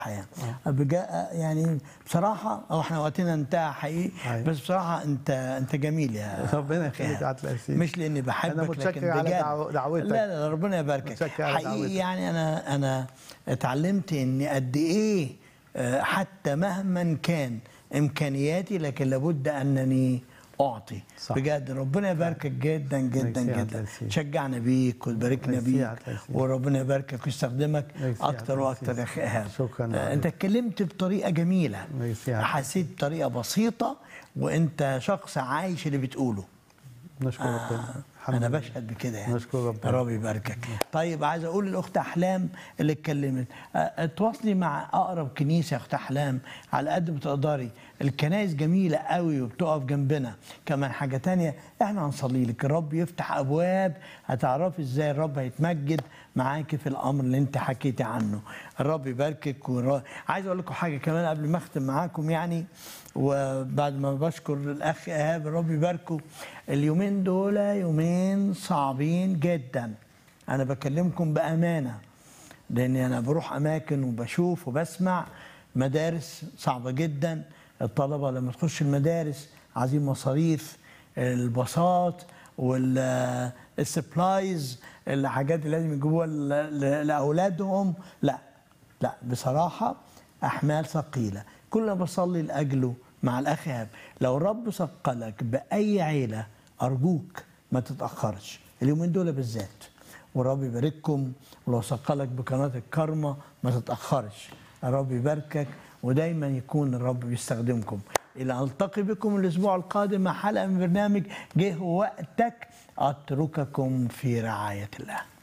يعني بجا يعني بصراحه هو احنا وقتنا انتهى حقيقي أيوة. بس بصراحه انت انت جميل يا ربنا يخليك إيهاب. يا عبد العزيز. مش لاني بحبك أنا متشكر لكن على بجد دعو- دعوتك. لا لا ربنا يباركك متشكر على حقيقي دعوتك. يعني انا انا اتعلمت ان قد ايه آه، حتى مهما كان امكانياتي لكن لابد انني اعطي صح. بجد ربنا يباركك جدا جدا ميرسي يا عبد جدا العزيز. شجعنا بيك وتباركنا ميرسي يا بيك عبد العزيز. وربنا يباركك ويستخدمك ميرسي يا اكتر عبد واكتر يا العزيز. اخي ايهاب شكراً يا آه، عبد انت اتكلمت بطريقه جميله ميرسي يا عبد حسيت بطريقه بسيطه وانت شخص عايش اللي بتقوله نشكر ربنا الحمد انا لله. بشهد بكده يعني نشكر ربنا. ربي يباركك طيب عايز اقول للاخت احلام اللي اتكلمت أه، تواصلي مع اقرب كنيسه يا اخت احلام على قد ما تقدري الكنائس جميله قوي وبتقف جنبنا كمان حاجه تانية احنا هنصلي لك الرب يفتح ابواب هتعرفي ازاي الرب هيتمجد معاكي في الامر اللي انت حكيتي عنه الرب يباركك ور... عايز اقول لكم حاجه كمان قبل ما اختم معاكم يعني وبعد ما بشكر الاخ ايهاب الرب يباركه اليومين دول يومين صعبين جدا انا بكلمكم بامانه لاني انا بروح اماكن وبشوف وبسمع مدارس صعبه جدا الطلبه لما تخش المدارس عايزين مصاريف الباصات والسبلايز الحاجات اللي لازم يجيبوها ل- ل- لاولادهم لا لا بصراحه احمال ثقيله كل ما بصلي لاجله مع الاخ ايهاب لو الرب ثقلك باي عيله ارجوك ما تتاخرش اليومين دول بالذات والرب يبارككم ولو ثقلك بقناه الكرمه ما تتاخرش الرب يباركك ودايما يكون الرب بيستخدمكم الى ان التقي بكم الاسبوع القادم مع حلقه من برنامج جه وقتك اترككم في رعايه الله